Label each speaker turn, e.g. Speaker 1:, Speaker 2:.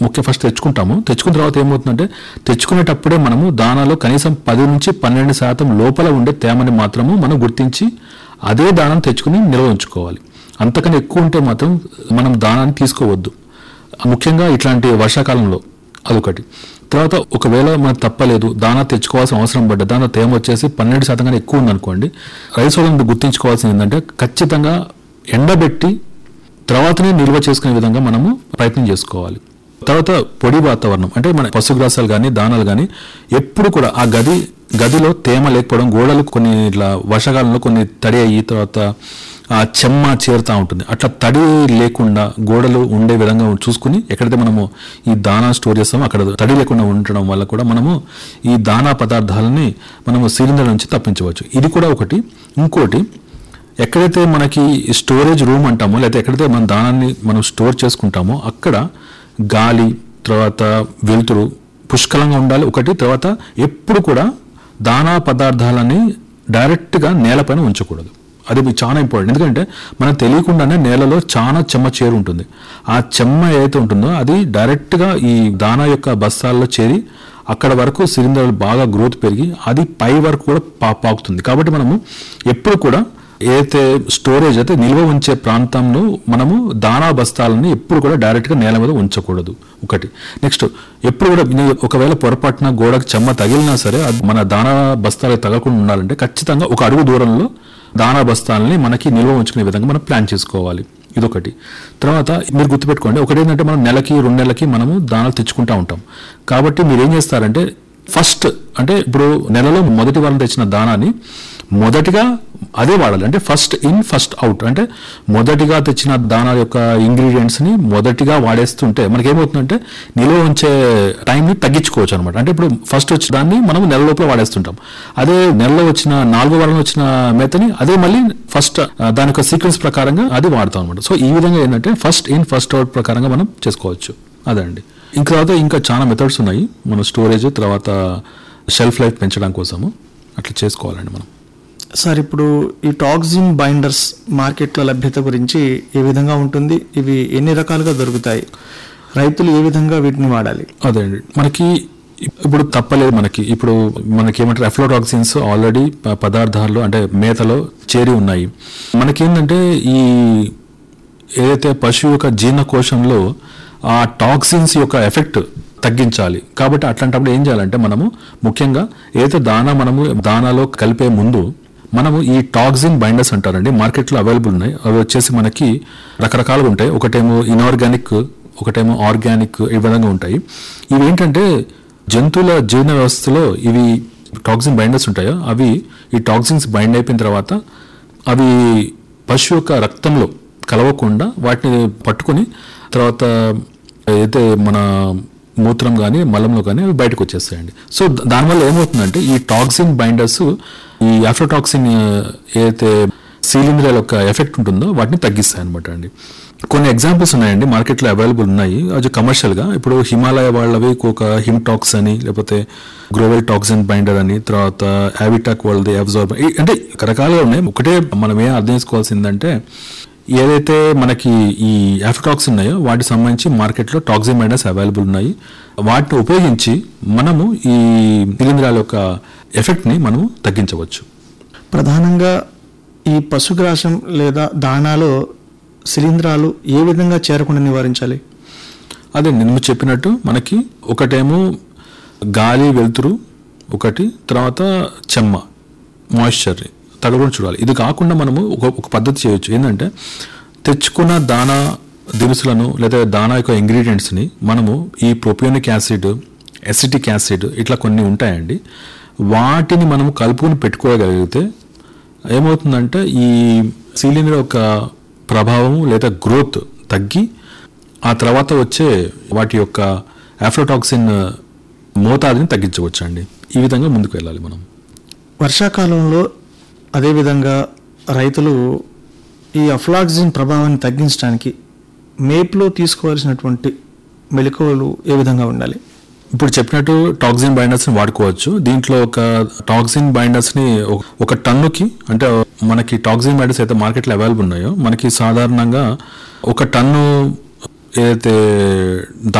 Speaker 1: ముఖ్య ఫస్ట్ తెచ్చుకుంటాము తెచ్చుకున్న తర్వాత ఏమవుతుందంటే తెచ్చుకునేటప్పుడే మనము దానాలో కనీసం పది నుంచి పన్నెండు శాతం లోపల ఉండే తేమని మాత్రము మనం గుర్తించి అదే దానం తెచ్చుకుని నిల్వ ఉంచుకోవాలి అంతకన్నా ఎక్కువ ఉంటే మాత్రం మనం దానాన్ని తీసుకోవద్దు ముఖ్యంగా ఇట్లాంటి వర్షాకాలంలో అదొకటి తర్వాత ఒకవేళ మనకు తప్పలేదు దానా తెచ్చుకోవాల్సిన అవసరం పడ్డ దానా తేమ వచ్చేసి పన్నెండు శాతం కన్నా ఎక్కువ ఉందనుకోండి రైస్ సోదరులు గుర్తించుకోవాల్సింది ఏంటంటే ఖచ్చితంగా ఎండబెట్టి తర్వాతనే నిల్వ చేసుకునే విధంగా మనము ప్రయత్నం చేసుకోవాలి తర్వాత పొడి వాతావరణం అంటే మన పశుగ్రాసాలు కానీ దానాలు కానీ ఎప్పుడు కూడా ఆ గది గదిలో తేమ లేకపోవడం గోడలు కొన్ని ఇట్లా వర్షాకాలంలో కొన్ని తడి అయ్యి తర్వాత ఆ చెమ్మ చేరుతూ ఉంటుంది అట్లా తడి లేకుండా గోడలు ఉండే విధంగా చూసుకుని ఎక్కడైతే మనము ఈ దానా స్టోర్ చేస్తామో అక్కడ తడి లేకుండా ఉండడం వల్ల కూడా మనము ఈ దానా పదార్థాలని మనము సిలిండర్ నుంచి తప్పించవచ్చు ఇది కూడా ఒకటి ఇంకోటి ఎక్కడైతే మనకి స్టోరేజ్ రూమ్ అంటామో లేకపోతే ఎక్కడైతే మన దానాన్ని మనం స్టోర్ చేసుకుంటామో అక్కడ గాలి తర్వాత వెలుతురు పుష్కలంగా ఉండాలి ఒకటి తర్వాత ఎప్పుడు కూడా దానా పదార్థాలని డైరెక్ట్గా నేలపైన ఉంచకూడదు అది మీకు చాలా ఇంపార్టెంట్ ఎందుకంటే మనకు తెలియకుండానే నేలలో చాలా చెమ్మ చేరు ఉంటుంది ఆ చెమ్మ ఏదైతే ఉంటుందో అది డైరెక్ట్గా ఈ దానా యొక్క బస్తాల్లో చేరి అక్కడ వరకు సిలిండర్లు బాగా గ్రోత్ పెరిగి అది పై వరకు కూడా పా పాకుతుంది కాబట్టి మనము ఎప్పుడు కూడా ఏదైతే స్టోరేజ్ అయితే నిల్వ ఉంచే ప్రాంతంలో మనము దానా బస్తాలని ఎప్పుడు కూడా డైరెక్ట్గా నేల మీద ఉంచకూడదు ఒకటి నెక్స్ట్ ఎప్పుడు కూడా నీ- ఒకవేళ పొరపాటున గోడకు చెమ్మ తగిలినా సరే అది మన దానా బస్తాలకు తగలకుండా ఉండాలంటే ఖచ్చితంగా ఒక అడుగు దూరంలో దానా బస్తాలని మనకి నిల్వ ఉంచుకునే విధంగా మనం ప్లాన్ చేసుకోవాలి ఇదొకటి తర్వాత మీరు గుర్తుపెట్టుకోండి ఒకటి ఏంటంటే మనం నెలకి రెండు నెలలకి మనము దానాలు తెచ్చుకుంటా ఉంటాం కాబట్టి మీరు ఏం చేస్తారంటే ఫస్ట్ అంటే ఇప్పుడు నెలలో మొదటి వారం తెచ్చిన దానాన్ని మొదటిగా అదే వాడాలి అంటే ఫస్ట్ ఇన్ ఫస్ట్ అవుట్ అంటే మొదటిగా తెచ్చిన దానాల యొక్క ఇంగ్రీడియంట్స్ ని మొదటిగా వాడేస్తుంటే మనకి ఏమవుతుందంటే నిల్వ ఉంచే టైంని తగ్గించుకోవచ్చు అనమాట అంటే ఇప్పుడు ఫస్ట్ వచ్చిన దాన్ని మనం నెల లోపల వాడేస్తుంటాం అదే నెలలో వచ్చిన నాలుగో వారంలో వచ్చిన మేతని అదే మళ్ళీ ఫస్ట్ దాని యొక్క సీక్వెన్స్ ప్రకారంగా అది వాడతాం అనమాట సో ఈ విధంగా ఏంటంటే ఫస్ట్ ఇన్ ఫస్ట్ అవుట్ ప్రకారంగా మనం చేసుకోవచ్చు అదండి ఇంకా తర్వాత ఇంకా చాలా మెథడ్స్ ఉన్నాయి మన స్టోరేజ్ తర్వాత షెల్ఫ్ లైఫ్ పెంచడం కోసము అట్లా చేసుకోవాలండి మనం
Speaker 2: సార్ ఇప్పుడు ఈ టాక్సిన్ బైండర్స్ మార్కెట్లో లభ్యత గురించి ఏ విధంగా ఉంటుంది ఇవి ఎన్ని రకాలుగా దొరుకుతాయి రైతులు ఏ విధంగా వీటిని వాడాలి
Speaker 1: అదే అండి మనకి ఇప్పుడు తప్పలేదు మనకి ఇప్పుడు మనకి ఏమంటారు ఎఫ్లోటాక్సిన్స్ ఆల్రెడీ పదార్థాల్లో అంటే మేతలో చేరి ఉన్నాయి మనకేంటంటే ఈ ఏదైతే పశువు యొక్క జీర్ణకోశంలో ఆ టాక్సిన్స్ యొక్క ఎఫెక్ట్ తగ్గించాలి కాబట్టి అట్లాంటప్పుడు ఏం చేయాలంటే మనము ముఖ్యంగా ఏదైతే దానా మనము దానాలో కలిపే ముందు మనము ఈ టాక్సిన్ బైండర్స్ అంటారండి మార్కెట్లో అవైలబుల్ ఉన్నాయి అవి వచ్చేసి మనకి రకరకాలుగా ఉంటాయి ఒకటేమో ఇనార్గానిక్ ఒకటేమో ఆర్గానిక్ ఈ విధంగా ఉంటాయి ఇవి ఏంటంటే జంతువుల జీర్ణ వ్యవస్థలో ఇవి టాక్సిన్ బైండర్స్ ఉంటాయో అవి ఈ టాక్సిన్స్ బైండ్ అయిపోయిన తర్వాత అవి పశువు యొక్క రక్తంలో కలవకుండా వాటిని పట్టుకొని తర్వాత అయితే మన మూత్రం కానీ మలంలో కానీ అవి బయటకు వచ్చేస్తాయండి సో ద- దానివల్ల ఏమవుతుందంటే ఈ టాక్సిన్ బైండర్స్ ఈ అఫ్రోటాక్సిన్ ఏదైతే సీలింద్రాల యొక్క ఎఫెక్ట్ ఉంటుందో వాటిని తగ్గిస్తాయి అనమాట అండి కొన్ని ఎగ్జాంపుల్స్ ఉన్నాయండి మార్కెట్లో అవైలబుల్ ఉన్నాయి అది కమర్షియల్గా ఇప్పుడు హిమాలయ వాళ్ళవి ఒక హిమ్ టాక్స్ అని లేకపోతే గ్రోవెల్ టాక్సిన్ బైండర్ అని తర్వాత యావిటాక్ వాళ్ళది అబ్జార్బ్ అంటే రకరకాలుగా ఉన్నాయి ఒకటే మనం ఏం అర్థం చేసుకోవాల్సిందంటే ఏదైతే మనకి ఈ యాఫ్టాక్స్ ఉన్నాయో వాటికి సంబంధించి మార్కెట్లో టాక్సిన్ బైండర్స్ అవైలబుల్ ఉన్నాయి వాటిని ఉపయోగించి మనము ఈ శిలీంధ్రాల యొక్క ఎఫెక్ట్ని మనము తగ్గించవచ్చు
Speaker 2: ప్రధానంగా ఈ పశుగ్రాసం లేదా దానాలో శిలీంధ్రాలు ఏ విధంగా చేరకుండా నివారించాలి
Speaker 1: అదే నేను చెప్పినట్టు మనకి ఒకటేమో గాలి వెలుతురు ఒకటి తర్వాత చెమ్మ మాయిశ్చర్ తగలకుండా చూడాలి ఇది కాకుండా మనము ఒక ఒక పద్ధతి చేయొచ్చు ఏంటంటే తెచ్చుకున్న దానా దినుసులను లేదా దానా యొక్క ఇంగ్రీడియంట్స్ని మనము ఈ ప్రొపియోనిక్ యాసిడ్ ఎసిటిక్ యాసిడ్ ఇట్లా కొన్ని ఉంటాయండి వాటిని మనము కలుపుకొని పెట్టుకోగలిగితే ఏమవుతుందంటే ఈ సీలిండర్ యొక్క ప్రభావం లేదా గ్రోత్ తగ్గి ఆ తర్వాత వచ్చే వాటి యొక్క ఆఫ్రోటాక్సిన్ మోతాదుని తగ్గించవచ్చండి ఈ విధంగా ముందుకు వెళ్ళాలి మనం
Speaker 2: వర్షాకాలంలో అదేవిధంగా రైతులు ఈ అఫ్లాక్సిన్ ప్రభావాన్ని తగ్గించడానికి మేప్లో తీసుకోవాల్సినటువంటి మెలకువలు ఏ విధంగా ఉండాలి
Speaker 1: ఇప్పుడు చెప్పినట్టు టాక్సిన్ బైండర్స్ ని వాడుకోవచ్చు దీంట్లో ఒక టాక్సిన్ బైండర్స్ ని ఒక- ఒక టన్నుకి అంటే మనకి టాక్సిన్ బైండర్స్ అయితే మార్కెట్లో అవైలబుల్ ఉన్నాయో మనకి సాధారణంగా ఒక టన్ను ఏదైతే